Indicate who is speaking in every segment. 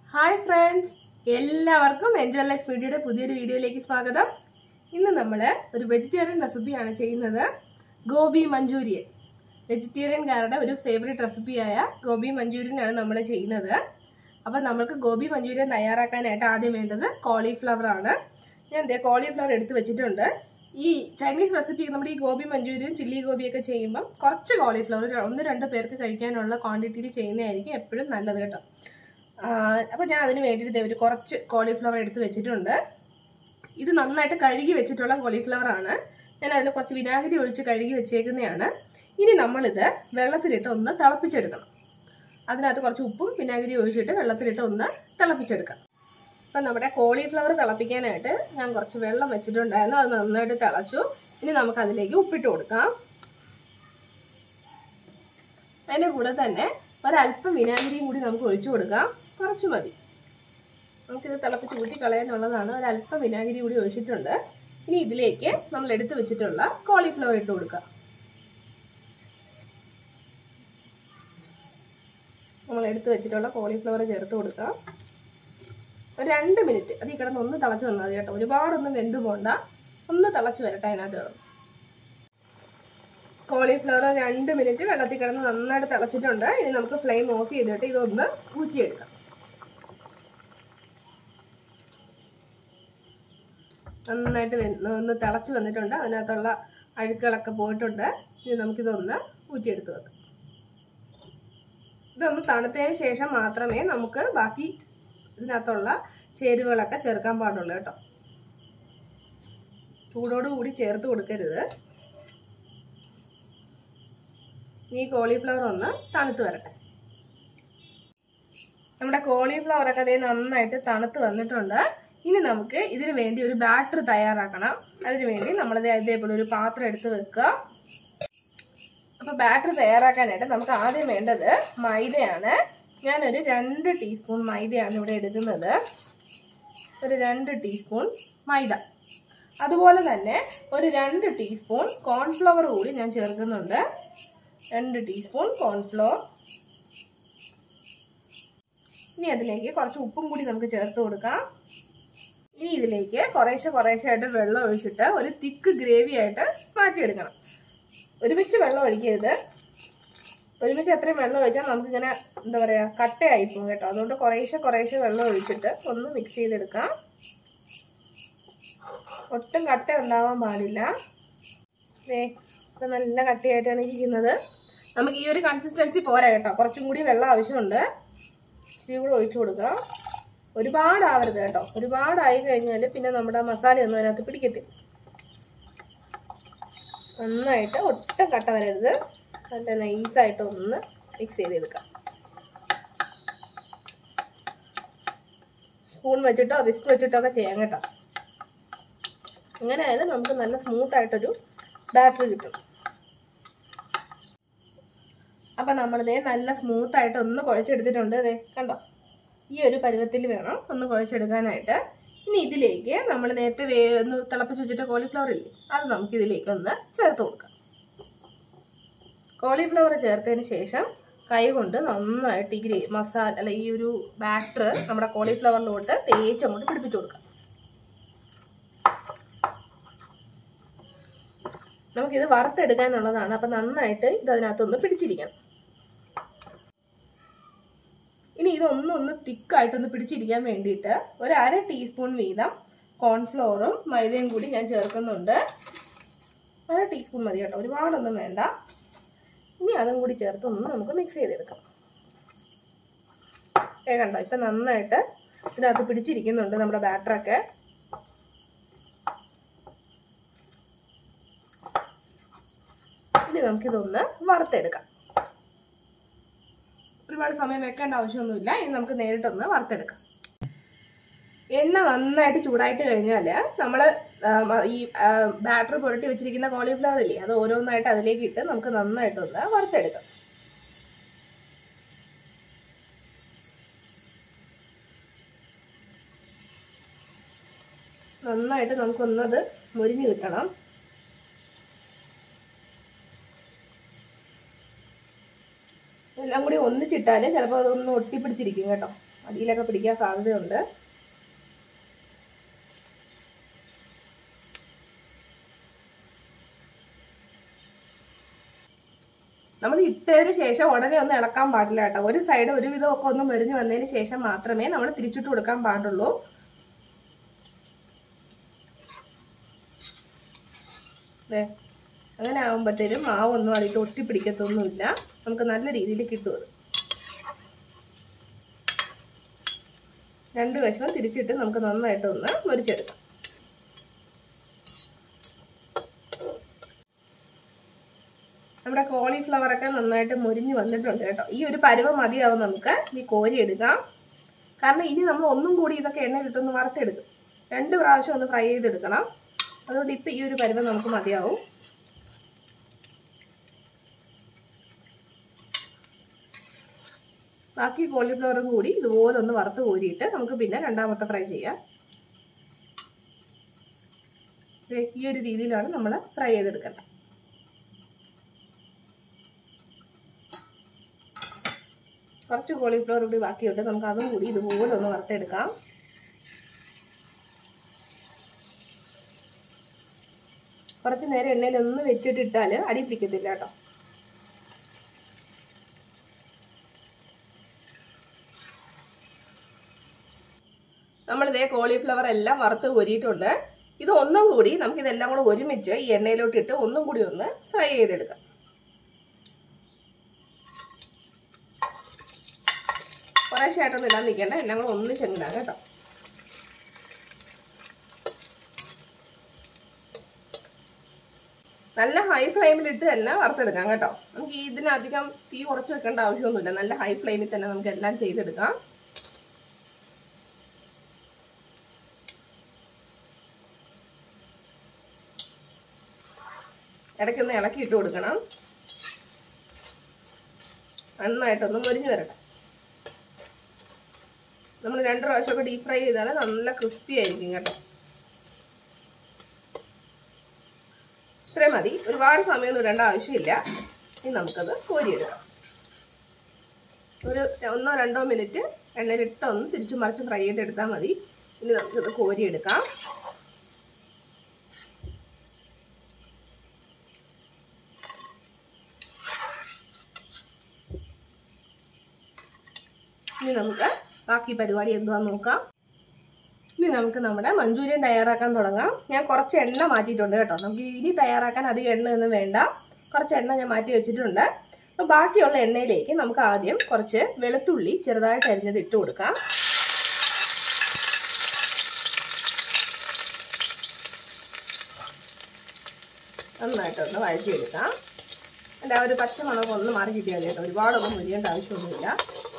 Speaker 1: hi friends എല്ലാവർക്കും enjoy life മീഡിയയുടെ പുതിയൊരു വീഡിയോയിലേക്ക് സ്വാഗതം ഇന്ന് നമ്മൾ ഒരു വെജിറ്റേറിയൻ റെസിപ്പിയാണ് ചെയ്യുന്നത് ഗോബി മഞ്ചൂരിയൻ വെജിറ്റേറിയൻകാരുടെ ഒരു ഫേവറേറ്റ് റെസിപ്പിയായ ഗോബി മഞ്ചൂരിയൻ ആണ് നമ്മൾ ചെയ്യുന്നത് അപ്പം നമ്മൾക്ക് ഗോബി മഞ്ചൂരിയൻ തയ്യാറാക്കാനായിട്ട് ആദ്യം വേണ്ടത് കോളിഫ്ലവർ ആണ് ഞാൻ ദേ കോളിഫ്ലവർ എടുത്ത് വെച്ചിട്ടുണ്ട് ഈ ചൈനീസ് റെസിപ്പി നമ്മുടെ ഈ ഗോബി മഞ്ചൂരിയൻ ചില്ലി ഗോബിയൊക്കെ ചെയ്യുമ്പം കുറച്ച് കോളിഫ്ലവർ ഒന്ന് രണ്ട് പേർക്ക് കഴിക്കാനുള്ള ക്വാണ്ടിറ്റിയിൽ ചെയ്യുന്നതായിരിക്കും എപ്പോഴും നല്ലത് കേട്ടോ അപ്പോൾ ഞാൻ അതിന് വേണ്ടിയിട്ട് ദേ ഒരു കുറച്ച് കോളിഫ്ലവർ എടുത്ത് വെച്ചിട്ടുണ്ട് ഇത് നന്നായിട്ട് കഴുകി വെച്ചിട്ടുള്ള കോളിഫ്ലവർ ആണ് ഞാൻ അതിൽ കുറച്ച് വിനാഗിരി ഒഴിച്ച് കഴുകി വെച്ചേക്കുന്നതാണ് ഇനി നമ്മളിത് വെള്ളത്തിലിട്ട് ഒന്ന് തിളപ്പിച്ചെടുക്കണം അതിനകത്ത് കുറച്ച് ഉപ്പും വിനാഗിരി ഒഴിച്ചിട്ട് വെള്ളത്തിലിട്ട് ഒന്ന് തിളപ്പിച്ചെടുക്കാം അപ്പം നമ്മുടെ കോളിഫ്ലവർ തിളപ്പിക്കാനായിട്ട് ഞാൻ കുറച്ച് വെള്ളം വെച്ചിട്ടുണ്ടായിരുന്നു അത് നന്നായിട്ട് തിളച്ചു ഇനി നമുക്ക് അതിലേക്ക് ഉപ്പിട്ട് കൊടുക്കാം അതിൻ്റെ കൂടെ തന്നെ ഒരല്പം വിനാഗിരിയും കൂടി നമുക്ക് ഒഴിച്ചു കൊടുക്കാം കുറച്ച് മതി നമുക്കിത് തിളപ്പിച്ച് ഊറ്റി കളയാനുള്ളതാണ് ഒരല്പം വിനാഗിരി കൂടി ഒഴിച്ചിട്ടുണ്ട് ഇനി ഇതിലേക്ക് നമ്മൾ എടുത്തു വെച്ചിട്ടുള്ള കോളിഫ്ലവർ ഇട്ട് കൊടുക്കുക നമ്മൾ എടുത്തു വെച്ചിട്ടുള്ള കോളിഫ്ലവർ ചേർത്ത് കൊടുക്കാം ഒരു രണ്ട് മിനിറ്റ് അത് ഈ കിടന്ന് ഒന്ന് തിളച്ച് വന്നാൽ മതി കേട്ടോ ഒരുപാടൊന്നും വെന്ത് പോണ്ട ഒന്ന് തിളച്ച് വരട്ടെ അതിനകത്ത് കിടന്ന് കോളിഫ്ലവർ രണ്ട് മിനിറ്റ് വെള്ളത്തിൽ കിടന്ന് നന്നായിട്ട് തിളച്ചിട്ടുണ്ട് ഇനി നമുക്ക് ഫ്ലെയിം ഓഫ് ചെയ്തിട്ട് ഇതൊന്ന് ഊറ്റിയെടുക്കാം നന്നായിട്ട് ഒന്ന് തിളച്ച് വന്നിട്ടുണ്ട് അതിനകത്തുള്ള അഴുക്കുകളൊക്കെ പോയിട്ടുണ്ട് ഇനി നമുക്കിതൊന്ന് ഊറ്റിയെടുത്ത് വെക്കാം ഇതൊന്ന് തണുത്തതിന് ശേഷം മാത്രമേ നമുക്ക് ബാക്കി ഇതിനകത്തുള്ള ചേരുവകളൊക്കെ ചേർക്കാൻ പാടുള്ളൂ കേട്ടോ ചൂടോടുകൂടി ചേർത്ത് കൊടുക്കരുത് ഈ കോളിഫ്ലവർ ഒന്ന് തണുത്ത് വരട്ടെ നമ്മുടെ കോളിഫ്ലവർ ഒക്കെ അതേ നന്നായിട്ട് തണുത്ത് വന്നിട്ടുണ്ട് ഇനി നമുക്ക് ഇതിനു വേണ്ടി ഒരു ബാറ്റർ തയ്യാറാക്കണം അതിനു വേണ്ടി നമ്മൾ ഇതേപോലെ ഒരു പാത്രം എടുത്ത് വെക്കുക അപ്പൊ ബാറ്റർ തയ്യാറാക്കാനായിട്ട് നമുക്ക് ആദ്യം വേണ്ടത് മൈദയാണ് ഞാനൊരു രണ്ട് ടീസ്പൂൺ മൈദയാണ് ഇവിടെ എടുക്കുന്നത് ഒരു രണ്ട് ടീസ്പൂൺ മൈദ അതുപോലെ തന്നെ ഒരു രണ്ട് ടീസ്പൂൺ കോൺഫ്ലവർ കൂടി ഞാൻ ചേർക്കുന്നുണ്ട് രണ്ട് ടീസ്പൂൺ കോൺഫ്ലോർ ഇനി അതിലേക്ക് കുറച്ച് ഉപ്പും കൂടി നമുക്ക് ചേർത്ത് കൊടുക്കാം ഇനി ഇതിലേക്ക് കുറേശ്ശെ കുറേശ്ശെ ആയിട്ട് വെള്ളം ഒഴിച്ചിട്ട് ഒരു തിക്ക് ഗ്രേവി ആയിട്ട് മാറ്റിയെടുക്കണം ഒരുമിച്ച് വെള്ളം ഒഴിക്കരുത് ഒരുമിച്ച് എത്രയും വെള്ളം ഒഴിച്ചാൽ നമുക്കിങ്ങനെ എന്താ പറയുക കട്ടയായി പോകും കേട്ടോ അതുകൊണ്ട് കുറേശ്ശെ കുറേശ്ശെ വെള്ളം ഒഴിച്ചിട്ട് ഒന്ന് മിക്സ് ചെയ്തെടുക്കാം ഒട്ടും കട്ട ഉണ്ടാവാൻ പാടില്ല ഏ ഇപ്പം നല്ല കട്ടയായിട്ടാണ് ഇരിക്കുന്നത് നമുക്ക് ഈ ഒരു കൺസിസ്റ്റൻസി പോരാ കേട്ടോ കുറച്ചും കൂടി വെള്ളം ആവശ്യമുണ്ട് ഇച്ചിരി കൂടെ ഒഴിച്ചു കൊടുക്കാം ഒരുപാടാവരുത് കേട്ടോ ഒരുപാടായി കഴിഞ്ഞാൽ പിന്നെ നമ്മുടെ മസാലയൊന്നും അതിനകത്ത് പിടിക്കത്തില്ല നന്നായിട്ട് ഒട്ടും കട്ട വരരുത് നല്ല നൈസായിട്ട് ഒന്ന് മിക്സ് ചെയ്തെടുക്കാം സ്പൂൺ വെച്ചിട്ടോ വിസ്ക് വെച്ചിട്ടോ ഒക്കെ ചെയ്യാം കേട്ടോ അങ്ങനെ ആയാലും നമുക്ക് നല്ല സ്മൂത്ത് ആയിട്ടൊരു ബാറ്റർ കിട്ടും അപ്പം നമ്മളിതേ നല്ല സ്മൂത്ത് ആയിട്ട് ഒന്ന് കുഴച്ചെടുത്തിട്ടുണ്ട് അതെ കണ്ടോ ഈ ഒരു പരുവത്തിൽ വേണം ഒന്ന് കുഴച്ചെടുക്കാനായിട്ട് ഇനി ഇതിലേക്ക് നമ്മൾ നേരത്തെ വേ ഒന്ന് തിളപ്പിച്ച് വെച്ചിട്ട് കോളിഫ്ലവർ ഇല്ലേ അത് നമുക്ക് ഇതിലേക്ക് ഒന്ന് ചേർത്ത് കൊടുക്കാം കോളിഫ്ലവർ ചേർത്തതിന് ശേഷം കൈ കൊണ്ട് നന്നായിട്ട് ഈ ഗ്രേ മസാല അല്ല ഈ ഒരു ബാറ്റർ നമ്മുടെ കോളിഫ്ലവറിലോട്ട് തേച്ചങ്ങോട്ട് പിടിപ്പിച്ചു കൊടുക്കാം നമുക്കിത് വറുത്തെടുക്കാനുള്ളതാണ് അപ്പം നന്നായിട്ട് ഇത് അതിനകത്തൊന്ന് പിടിച്ചിരിക്കണം ഇനി ഇതൊന്നും ഒന്ന് തിക്കായിട്ടൊന്ന് പിടിച്ചിരിക്കാൻ വേണ്ടിയിട്ട് ഒരു അര ടീസ്പൂൺ വീതം കോൺഫ്ലോറും മൈദയും കൂടി ഞാൻ ചേർക്കുന്നുണ്ട് അര ടീസ്പൂൺ മതി കേട്ടോ ഒരുപാടൊന്നും വേണ്ട ഇനി അതും കൂടി ചേർത്ത് ഒന്ന് നമുക്ക് മിക്സ് ചെയ്തെടുക്കാം ഏ കണ്ടോ ഇപ്പം നന്നായിട്ട് ഇതിനകത്ത് പിടിച്ചിരിക്കുന്നുണ്ട് നമ്മുടെ ബാറ്ററൊക്കെ ഇനി നമുക്കിതൊന്ന് വറുത്തെടുക്കാം ഒരുപാട് സമയം വെക്കേണ്ട ആവശ്യമൊന്നുമില്ല ഇനി നമുക്ക് നേരിട്ടൊന്ന് വറുത്തെടുക്കാം എണ്ണ നന്നായിട്ട് ചൂടായിട്ട് കഴിഞ്ഞാൽ നമ്മൾ ഈ ബാറ്റർ പുരട്ടി വെച്ചിരിക്കുന്ന കോളിഫ്ലവർ ഇല്ലേ അത് ഓരോന്നായിട്ട് അതിലേക്ക് ഇട്ട് നമുക്ക് നന്നായിട്ടൊന്ന് വറുത്തെടുക്കാം നന്നായിട്ട് നമുക്കൊന്നത് മുരിഞ്ഞ് കിട്ടണം എല്ലാം കൂടി ഒന്നിച്ചിട്ടാൽ ചിലപ്പോൾ അതൊന്ന് ഒട്ടിപ്പിടിച്ചിരിക്കും കേട്ടോ അടിയിലൊക്കെ പിടിക്കാൻ സാധ്യതയുണ്ട് നമ്മൾ ഇട്ടതിന് ശേഷം ഉടനെ ഒന്നും ഇളക്കാൻ പാടില്ല കേട്ടോ ഒരു സൈഡ് ഒരുവിധം ഒക്കെ ഒന്ന് മെരിഞ്ഞു വന്നതിന് ശേഷം മാത്രമേ നമ്മൾ തിരിച്ചിട്ട് കൊടുക്കാൻ പാടുള്ളൂ ദേ, അങ്ങനെ ആകുമ്പോഴത്തേനും മാവൊന്നും അതിട്ട് ഒട്ടിപ്പിടിക്കത്തൊന്നുമില്ല നമുക്ക് നല്ല രീതിയിൽ കിട്ടും അത് രണ്ട് വശവും തിരിച്ചിട്ട് നമുക്ക് നന്നായിട്ട് ഒന്ന് മുരിച്ചെടുക്കാം നമ്മുടെ കോളിഫ്ലവർ ഒക്കെ നന്നായിട്ട് മുരിഞ്ഞ് വന്നിട്ടുണ്ട് കേട്ടോ ഈ ഒരു പരുവം മതിയാവും നമുക്ക് ഈ കോരി എടുക്കാം കാരണം ഇനി നമ്മൾ ഒന്നും കൂടി ഇതൊക്കെ എണ്ണയിലിട്ടൊന്ന് വറുത്തെടുക്കും രണ്ട് പ്രാവശ്യം ഒന്ന് ഫ്രൈ ചെയ്തെടുക്കണം അതുകൊണ്ട് ഇപ്പം ഈ ഒരു പരുവം നമുക്ക് മതിയാവും ബാക്കി കോളിഫ്ലവറും കൂടി ഇതുപോലെ ഒന്ന് വറുത്ത് കോരിയിട്ട് നമുക്ക് പിന്നെ രണ്ടാമത്തെ ഫ്രൈ ചെയ്യാം ദേ ഈ ഒരു രീതിയിലാണ് നമ്മൾ ഫ്രൈ ചെയ്തെടുക്കേണ്ടത് കുറച്ച് കോളിഫ്ലവർ കൂടി ബാക്കിയുണ്ട് നമുക്ക് അതും കൂടി ഇതുപോലെ ഒന്ന് വറുത്തെടുക്കാം കുറച്ച് നേരം എണ്ണയിൽ ഒന്ന് വെച്ചിട്ട് ഇട്ടാൽ അടി പിടിക്കത്തില്ല കേട്ടോ നമ്മളിതേ കോളിഫ്ലവർ എല്ലാം വറുത്ത് കോരിയിട്ടുണ്ട് ഇത് ഒന്നും കൂടി നമുക്ക് ഇതെല്ലാം കൂടെ ഒരുമിച്ച് ഈ എണ്ണയിലോട്ട് ഇട്ട് ഒന്നും കൂടി ഒന്ന് ഫ്രൈ ചെയ്തെടുക്കാം കുറേശ്ശായിട്ടൊന്നും ഇടാൻ നിൽക്കേണ്ട എല്ലാം കൂടെ ഒന്ന് ചെങ്ങിടാം കേട്ടോ നല്ല ഹൈ ഫ്ലെയിമിലിട്ട് തന്നെ വറുത്തെടുക്കാം കേട്ടോ നമുക്ക് ഇതിനധികം തീ കുറച്ച് വെക്കേണ്ട ആവശ്യമൊന്നുമില്ല നല്ല ഹൈ ഫ്ലെയിമിൽ തന്നെ നമുക്ക് എല്ലാം ചെയ്തെടുക്കാം ഇടയ്ക്കൊന്ന് ഇളക്കി ഇട്ട് കൊടുക്കണം നന്നായിട്ടൊന്ന് മുരിഞ്ഞു വരട്ടെ നമ്മൾ രണ്ട് പ്രാവശ്യമൊക്കെ ഡീപ് ഫ്രൈ ചെയ്താൽ നല്ല ക്രിസ്പി ആയിരിക്കും കേട്ടോ ഇത്രയും മതി ഒരുപാട് സമയമൊന്നും ഇടേണ്ട ആവശ്യമില്ല ഇനി നമുക്കത് കോരിയെടുക്കാം ഒരു ഒന്നോ രണ്ടോ മിനിറ്റ് എണ്ണയിലിട്ട് ഒന്ന് തിരിച്ചു മറിച്ച് ഫ്രൈ ചെയ്തെടുത്താൽ മതി ഇനി നമുക്കത് കോരിയെടുക്കാം ഇനി നമുക്ക് ബാക്കി പരിപാടി എന്തുവാന്ന് നോക്കാം ഇനി നമുക്ക് നമ്മുടെ മഞ്ചൂരിയൻ തയ്യാറാക്കാൻ തുടങ്ങാം ഞാൻ കുറച്ച് എണ്ണ മാറ്റിയിട്ടുണ്ട് കേട്ടോ നമുക്ക് ഇനി തയ്യാറാക്കാൻ അധികം എണ്ണയൊന്നും വേണ്ട കുറച്ച് എണ്ണ ഞാൻ മാറ്റി വെച്ചിട്ടുണ്ട് അപ്പോൾ ബാക്കിയുള്ള എണ്ണയിലേക്ക് നമുക്ക് ആദ്യം കുറച്ച് വെളുത്തുള്ളി ചെറുതായിട്ട് അരിഞ്ഞത് ഇട്ട് കൊടുക്കാം നന്നായിട്ടൊന്ന് വഴറ്റിയെടുക്കാം എൻ്റെ ആ ഒരു പച്ച മണമൊക്കെ ഒന്ന് മാറി കിട്ടിയാൽ കേട്ടോ ഒരുപാടൊന്നും മുരിയേണ്ട ആവശ്യമൊന്നുമില്ല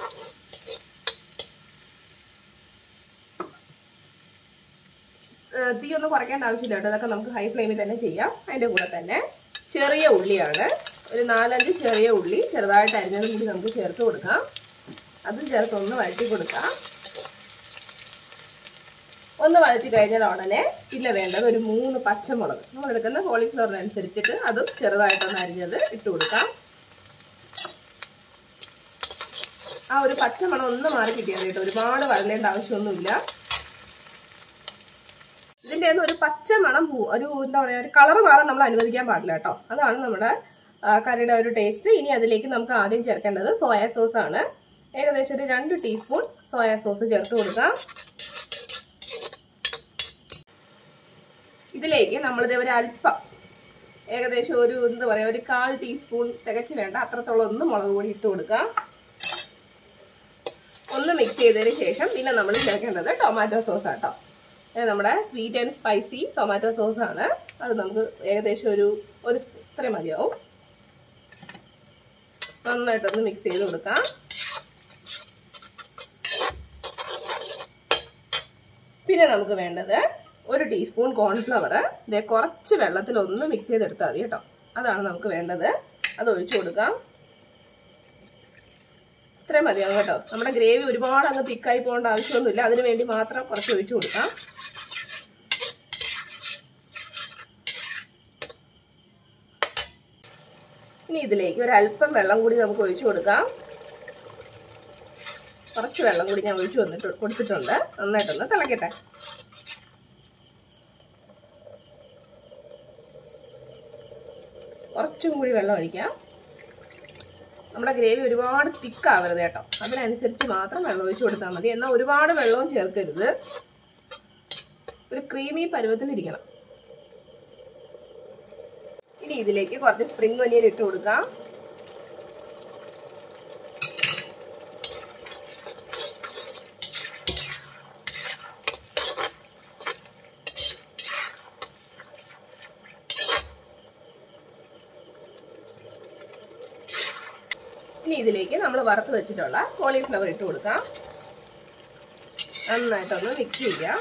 Speaker 1: തീ ഒന്നും കുറയ്ക്കേണ്ട ആവശ്യമില്ല കേട്ടോ അതൊക്കെ നമുക്ക് ഹൈ ഫ്ലെയിമിൽ തന്നെ ചെയ്യാം അതിൻ്റെ കൂടെ തന്നെ ചെറിയ ഉള്ളിയാണ് ഒരു നാലഞ്ച് ചെറിയ ഉള്ളി ചെറുതായിട്ട് അരിഞ്ഞതും കൂടി നമുക്ക് ചേർത്ത് കൊടുക്കാം അതും ചേർത്ത് ഒന്ന് വഴറ്റി കൊടുക്കാം ഒന്ന് വഴറ്റി കഴിഞ്ഞാൽ ഉടനെ പിന്നെ വേണ്ടത് ഒരു മൂന്ന് പച്ചമുളക് നമ്മൾ എടുക്കുന്ന കോളിഫ്ലവറിനനുസരിച്ചിട്ട് അതും ചെറുതായിട്ടൊന്ന് അരിഞ്ഞത് ഇട്ട് കൊടുക്കാം ആ ഒരു പച്ചമണം ഒന്ന് മാറി കിട്ടിയാൽ കേട്ടോ ഒരുപാട് വരലേണ്ട ആവശ്യമൊന്നുമില്ല ഇതിൻ്റെ ഒരു പച്ച മണം പോ- ഒരു എന്താ പറയുക ഒരു കളർ മാറാൻ നമ്മൾ അനുവദിക്കാൻ പാടില്ല കേട്ടോ അതാണ് നമ്മുടെ ആ, കറിയുടെ ഒരു ടേസ്റ്റ് ഇനി അതിലേക്ക് നമുക്ക് ആദ്യം ചേർക്കേണ്ടത് സോയ സോസ് ആണ് ഏകദേശം ഒരു രണ്ട് ടീസ്പൂൺ സോയ സോസ് ചേർത്ത് കൊടുക്കാം ഇതിലേക്ക് നമ്മളിത് ഒരു അല്പം ഏകദേശം ഒരു എന്താ പറയുക ഒരു കാൽ ടീസ്പൂൺ തികച്ച് വേണ്ട അത്രത്തോളം ഒന്ന് മുളക് പൊടി ഇട്ട് കൊടുക്കാം ഒന്ന് മിക്സ് ചെയ്തതിന് ശേഷം പിന്നെ നമ്മൾ ചേർക്കേണ്ടത് ടൊമാറ്റോ സോസ് ആട്ടോ ഇത് നമ്മുടെ sweet and spicy tomato sauce ആണ് അത് നമുക്ക് ഏകദേശം ഒരു ഒരു ഇത്രയും മതിയാവും നന്നായിട്ടൊന്ന് മിക്സ് ചെയ്ത് കൊടുക്കാം പിന്നെ നമുക്ക് വേണ്ടത് ഒരു ടീസ്പൂൺ കോൺഫ്ലവർ ഇതേ കുറച്ച് വെള്ളത്തിൽ ഒന്ന് മിക്സ് ചെയ്തെടുത്താൽ മതി കേട്ടോ അതാണ് നമുക്ക് വേണ്ടത് അത് ഒഴിച്ചു കൊടുക്കാം ഇത്രയും മതിയാവും കേട്ടോ നമ്മുടെ ഗ്രേവി ഒരുപാട് അങ്ങ് തിക്കായി പോകേണ്ട ആവശ്യമൊന്നുമില്ല അതിന് വേണ്ടി മാത്രം കുറച്ച് ഒഴിച്ചു കൊടുക്കാം ഇനി ഇതിലേക്ക് ഒരു അല്പം വെള്ളം കൂടി നമുക്ക് ഒഴിച്ചു കൊടുക്കാം കുറച്ച് വെള്ളം കൂടി ഞാൻ ഒഴിച്ചു വന്നിട്ട് കൊടുത്തിട്ടുണ്ട് നന്നായിട്ടൊന്ന് തിളക്കട്ടെ കുറച്ചും കൂടി വെള്ളം ഒഴിക്കാം നമ്മുടെ ഗ്രേവി ഒരുപാട് തിക്കാവരുത് കേട്ടോ അതിനനുസരിച്ച് മാത്രം വെള്ളം ഒഴിച്ചു കൊടുത്താൽ മതി എന്നാൽ ഒരുപാട് വെള്ളവും ചേർക്കരുത് ഒരു ക്രീമി പരുവത്തിലിരിക്കണം ഇനി ഇതിലേക്ക് കുറച്ച് സ്പ്രിംഗ് ഒനിയൻ ഇട്ട് കൊടുക്കാം ഇനി ഇതിലേക്ക് നമ്മൾ വറുത്ത് വെച്ചിട്ടുള്ള കോളിഫ്ലവർ ഇട്ട് കൊടുക്കാം നന്നായിട്ടൊന്ന് മിക്സ് ചെയ്യാം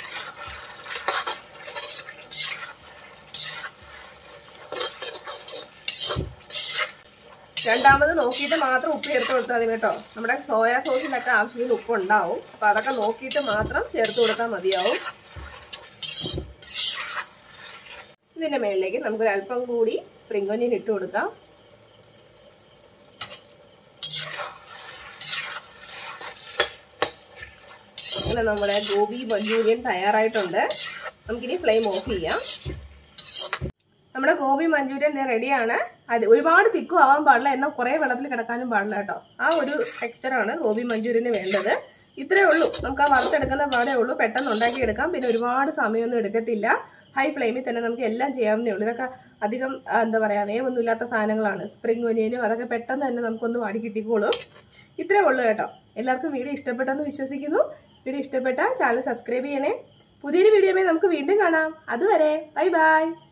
Speaker 1: രണ്ടാമത് നോക്കിയിട്ട് മാത്രം ഉപ്പ് ചേർത്ത് കൊടുത്താൽ മതി കേട്ടോ നമ്മുടെ സോയാ സോസിലൊക്കെ ആവശ്യത്തിന് ഉപ്പ് ഉണ്ടാവും അപ്പൊ അതൊക്കെ നോക്കിയിട്ട് മാത്രം ചേർത്ത് കൊടുത്താൽ മതിയാവും ഇതിന്റെ മേളിലേക്ക് നമുക്കൊരു അല്പം കൂടി സ്പ്രിംഗ് ഒനിയൻ ഇട്ട് കൊടുക്കാം അങ്ങനെ നമ്മുടെ ഗോബി മഞ്ചൂരിയൻ തയ്യാറായിട്ടുണ്ട് നമുക്കിനി ഫ്ലെയിം ഓഫ് ചെയ്യാം നമ്മുടെ ഗോബി മഞ്ചൂരിയൻ റെഡിയാണ് അത് ഒരുപാട് തിക്കും ആവാൻ പാടില്ല എന്നാൽ കുറേ വെള്ളത്തിൽ കിടക്കാനും പാടില്ല കേട്ടോ ആ ഒരു ടെക്സ്ചറാണ് ഗോബി മഞ്ചൂരിയന് വേണ്ടത് ഇത്രയേ ഉള്ളൂ നമുക്ക് ആ വറുത്തെടുക്കുന്ന പാടേ ഉള്ളൂ പെട്ടെന്ന് ഉണ്ടാക്കി എടുക്കാം പിന്നെ ഒരുപാട് സമയമൊന്നും എടുക്കത്തില്ല ഹൈ ഫ്ലെയിമിൽ തന്നെ നമുക്ക് എല്ലാം ചെയ്യാവുന്നേ ഉള്ളൂ ഇതൊക്കെ അധികം ആ, എന്താ പറയുക വേവൊന്നും ഇല്ലാത്ത സാധനങ്ങളാണ് സ്പ്രിംഗ് ഒനിയനും അതൊക്കെ പെട്ടെന്ന് തന്നെ നമുക്കൊന്ന് വാടി കിട്ടിക്കോളും ഇത്രയേ ഉള്ളൂ കേട്ടോ എല്ലാവർക്കും വീഡിയോ ഇഷ്ടപ്പെട്ടെന്ന് വിശ്വസിക്കുന്നു വീഡിയോ ഇഷ്ടപ്പെട്ടാൽ ചാനൽ സബ്സ്ക്രൈബ് ചെയ്യണേ പുതിയൊരു വീഡിയോയുമായി നമുക്ക് വീണ്ടും കാണാം അതുവരെ ബൈ ബൈ